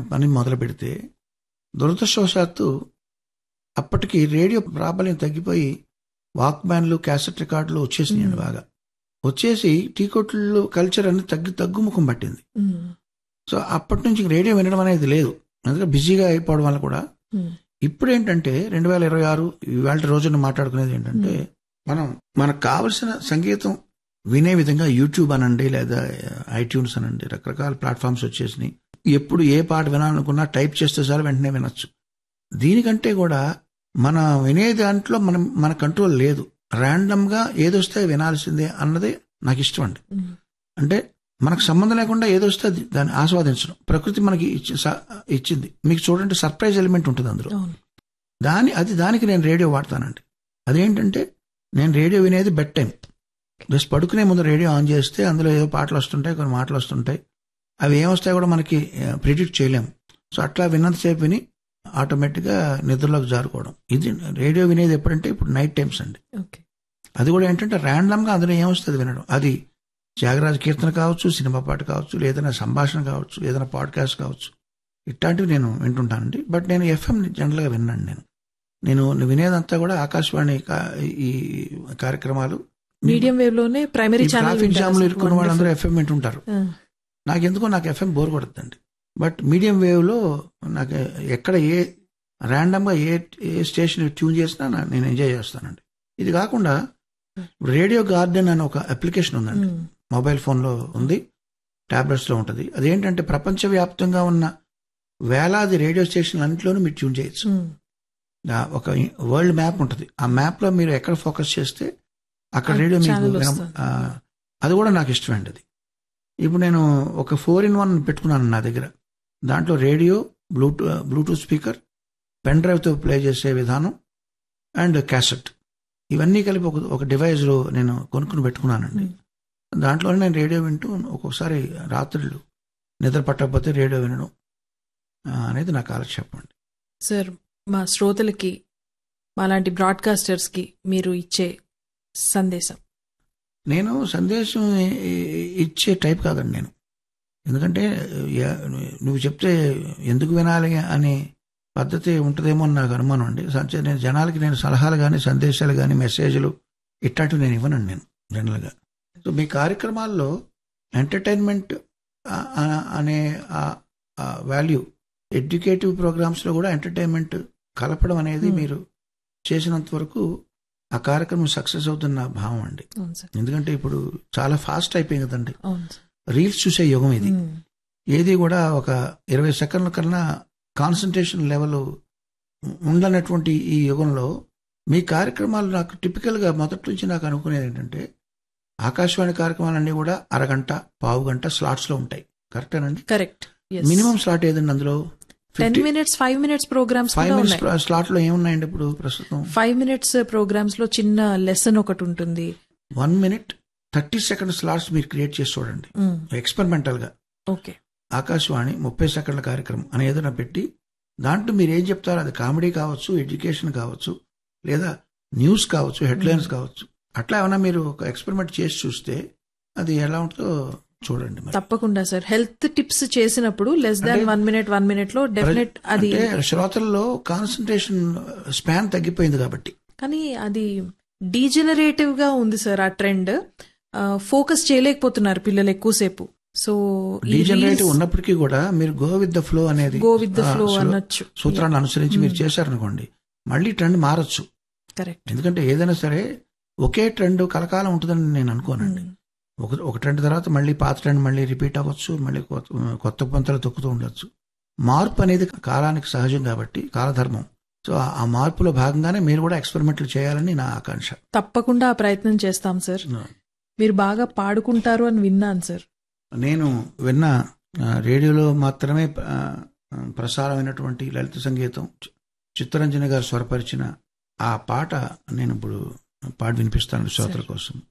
పని మొదలు పెడితే దురదృష్టవశాత్తు అప్పటికి రేడియో ప్రాబల్యం తగ్గిపోయి వాక్మ్యాన్లు క్యాసెట్ రికార్డులు వచ్చేసినాయండి మ్మ్. బాగా వచ్చేసి టీ కొట్లు కల్చర్ అనేది తగ్గి తగ్గుముఖం పట్టింది ఉమ్, సో అప్పటి నుంచి రేడియో వినడం అనేది లేదు అందుకే బిజీగా అయిపోవడం వల్ల కూడా ఉమ్, ఇప్పుడు ఇప్పుడు ఏంటంటే రెండు వేల ఇరవై ఆరు ఇవాళ రోజున మాట్లాడుకునేది ఏంటంటే మనం మనకు కావలసిన సంగీతం వినే విధంగా యూట్యూబ్ అనండి లేదా ఐట్యూన్స్ అనండి రకరకాల ప్లాట్ఫామ్స్ వచ్చేసినాయి ఎప్పుడు ఏ పాట వినాలనుకున్నా టైప్ చేస్తే చాలు వెంటనే వినొచ్చు దీనికంటే కూడా మన వినే దాంట్లో మనం మన కంట్రోల్ లేదు ర్యాండమ్ గా ఏదొస్తే వినాల్సిందే అన్నదే నాకు ఇష్టం అండి ఉమ్, అంటే మనకు సంబంధం లేకుండా ఏదొస్తే అది దాన్ని ఆస్వాదించడం ప్రకృతి మనకి ఇచ్చి- స- ఇచ్చింది మీకు చూడండి సర్ప్రైజ్ ఎలిమెంట్ ఉంటుంది అందులో అవును దాని అది దానికి నేను రేడియో వాడతానండి అదేంటంటే నేను రేడియో వినేది బెడ్ టైం జస్ట్ పడుకునే ముందు రేడియో ఆన్ చేస్తే అందులో ఏదో పాటలు వస్తుంటాయి కొన్ని మాటలు వస్తుంటాయి అవి ఏమొస్తాయో కూడా మనకి ప్రిడిక్ట్ చేయలేం సో అట్లా విన్నంతసేపు విని ఆటోమేటిక్గా నిద్రలోకి జారుకోవడం ఇది రేడియో వినేది ఎప్పుడంటే ఇప్పుడు నైట్ టైమ్స్ అండి ఓకే అది కూడా ఏంటంటే ర్యాండమ్గా అందులో ఏమొస్తుంది వినడం అది త్యాగరాజ కీర్తన కావచ్చు సినిమా పాట కావచ్చు ఏదైనా సంభాషణ కావచ్చు ఏదైనా పాడ్కాస్ట్ కావచ్చు ఇట్లాంటివి నేను వింటుంటానండి బట్ నేను ఎఫ్ఎం జనరల్గా విన్నాను నేను నేను వినేదంతా కూడా ఆకాశవాణి కా- ఈ కార్యక్రమాలు మీడియం వేవ్ లోనే ప్రైమరీ ఛానల్ ట్రాఫిక్ జామ్లు ఇరుక్కున్న వాళ్ళందరూ ఎఫ్ఎం వింటుంటారు నాకెందుకో నాకు ఎఫ్ఎం బోర్ కొడుతుందండి బట్ మీడియం వేవ్ లో నాకు ఎక్కడ ఏ ర్యాండమ్ గా ఏ ఏ స్టేషన్ ట్యూన్ చేసినా నా- నేను ఎంజాయ్ చేస్తానండి ఇది కాకుండా రేడియో గార్డెన్ అనే ఒక అప్లికేషన్ ఉందండి మొబైల్ ఫోన్ లో ఉంది టాబ్లెట్స్ లో ఉంటుంది అదేంటంటే ప్రపంచవ్యాప్తంగా ఉన్న వేలాది రేడియో స్టేషన్లు అన్నింటిలోనూ మీరు ట్యూన్ చేయొచ్చు ఆ ఒక వరల్డ్ మ్యాప్ ఉంటుంది ఆ మ్యాప్ లో మీరు ఎక్కడ ఫోకస్ చేస్తే అక్కడ ఆ రేడియో మీకు ఛానల్ వినం- వస్తుంది. ఆ, అది కూడా నాకు ఇష్టమండి అది ఇప్పుడు నేను ఒక ఫోర్ ఇన్ వన్ పెట్టుకున్నాను నా దగ్గర దాంట్లో రేడియో బ్లూటూ బ్లూటూత్ స్పీకర్ పెన్ డ్రైవ్తో ప్లే చేసే విధానం అండ్ క్యాసెట్ ఇవన్నీ కలిపి ఒక ఒక డివైస్లో నేను కొనుక్కుని పెట్టుకున్నానండి దాంట్లోనే నేను రేడియో వింటూ ఒక్కొక్కసారి రాత్రులు నిద్ర పట్టకపోతే రేడియో వినడం ఆ, అనేది నా కాలక్షేపం అండి సార్ మా శ్రోతలకి మాలాంటి బ్రాడ్కాస్టర్స్ కి మీరు ఇచ్చే సందేశం నేను సందేశం ఇ- ఇ- ఇచ్చే టైప్ కాదండి నేను ఎందుకంటే యా- నువ్వు చెప్తే ఎందుకు వినాలి అనే పద్ధతి ఉంటుందేమో అని నాకు అనుమానం అండి సంచ- నేను జనాలకి నేను సలహాలు కానీ సందేశాలు కానీ మెసేజ్లు ఇట్లాంటివి నేను ఇవ్వనండి నేను జనరల్గా సో మీ కార్యక్రమాల్లో ఎంటర్టైన్మెంట్ ఆ- ఆ- అనే వాల్యూ ఎడ్యుకేటివ్ ప్రోగ్రామ్స్లో కూడా ఎంటర్టైన్మెంట్ కలపడం అనేది Hmm. మీరు చేసినంత వరకు ఆ కార్యక్రమం సక్సెస్ అవుతున్న భావం అండి అవును సార్ ఎందుకంటే ఇప్పుడు చాలా ఫాస్ట్ అయిపోయింది కదండి అవును సార్ రీల్స్ చూసే యుగం ఇది ఉమ్, ఏది కూడా ఒక ఇరవై సెకండ్ల కన్నా కాన్సన్ట్రేషన్ లెవెల్ ఉండనటువంటి ఈ యుగంలో మీ కార్యక్రమాలు నాకు టిపికల్ గా మొదటి నుంచి నాకు అనుకునేది ఏంటంటే ఆకాశవాణి కార్యక్రమాలన్నీ కూడా అరగంట పావు గంట స్లాట్స్ లో ఉంటాయి కరెక్టేనండి కరెక్ట్ మినిమం స్లాట్ ఏదండి అందులో ten minutes five minutes programmes five కూడా మినిట్స్ ఉన్నాయి స్లాట్ లో ఏమున్నాయండి ఇప్పుడు ప్రస్తుతం ఫైవ్ మినిట్స్ ప్రోగ్రామ్స్ లో చిన్న లెసన్ ఒకటి ఉంటుంది one minute thirty second slots మీరు క్రియేట్ చేసి చూడండి ఉమ్, ఎక్స్పెరిమెంటల్ గా ఓకే ఆకాశవాణి ముప్పై సెకండ్ల కార్యక్రమం అని ఏదైనా పెట్టి దాంట్లో మీరు ఏం చెప్తారో అది కామెడీ కావచ్చు ఎడ్యుకేషన్ కావచ్చు లేదా న్యూస్ కావచ్చు హెడ్లైన్స్ కావచ్చు అట్లా ఏమైనా మీరు ఒక ఎక్స్పెరిమెంట్ చేసి చూస్తే అది ఎలా ఉంటుందో చూడండి మరి. తప్పకుండా సార్ హెల్త్ టిప్స్ చేసినప్పుడు లెస్ దాన్ అంటే- వన్ మినిట్ వన్ మినిట్ లో డెఫినెట్ అది అంటే శ్రోతల్లో కాన్సన్ట్రేషన్ స్పాన్ తగ్గిపోయింది కాబట్టి కానీ అది డీజనరేటివ్ గా ఉంది సార్ ఆ ట్రెండ్ ఫోకస్ చేయలేకపోతున్నారు పిల్లలు ఎక్కువసేపు సో డీజనరేటివ్ ఉన్నప్పటికీ కూడా మీరు గో విత్ ద ఫ్లో అనేది గో విత్ ద ఆ, ఫ్లో స్లో- అనొచ్చు సూత్రాన్ని అనుసరించి మీరు Hmm. చేశారనుకోండి మళ్ళీ ట్రెండ్ మారచ్చు కరెక్ట్ ఎందుకంటే ఏదైనా సరే ఒకే ట్రెండ్ కలకాలం ఉంటుందని నేను అనుకోనండి ఒక ఒక ట్రెండ్ తర్వాత మళ్ళీ పాత ట్రెండ్ మళ్ళీ రిపీట్ అవ్వచ్చు మళ్ళీ కొత్త కొత్త పంతలు తొక్కుతూ ఉండొచ్చు మార్పు అనేది కాలానికి సహజం కాబట్టి కాలధర్మం సో ఆ- ఆ మార్పులో భాగంగానే మీరు కూడా ఎక్స్పెరిమెంట్లు చేయాలని నా ఆకాంక్ష తప్పకుండా ఆ ప్రయత్నం చేస్తాం సార్ మీరు బాగా పాడుకుంటారు అని విన్నాను సార్ నేను విన్న ఆ, రేడియోలో మాత్రమే ఆ, ప్రసారమైనటువంటి లలిత సంగీతం చి- చిత్తరంజన గారు స్వరపరిచిన ఆ పాట నేను ఇప్పుడు పాడి వినిపిస్తాను శ్రోతల కోసం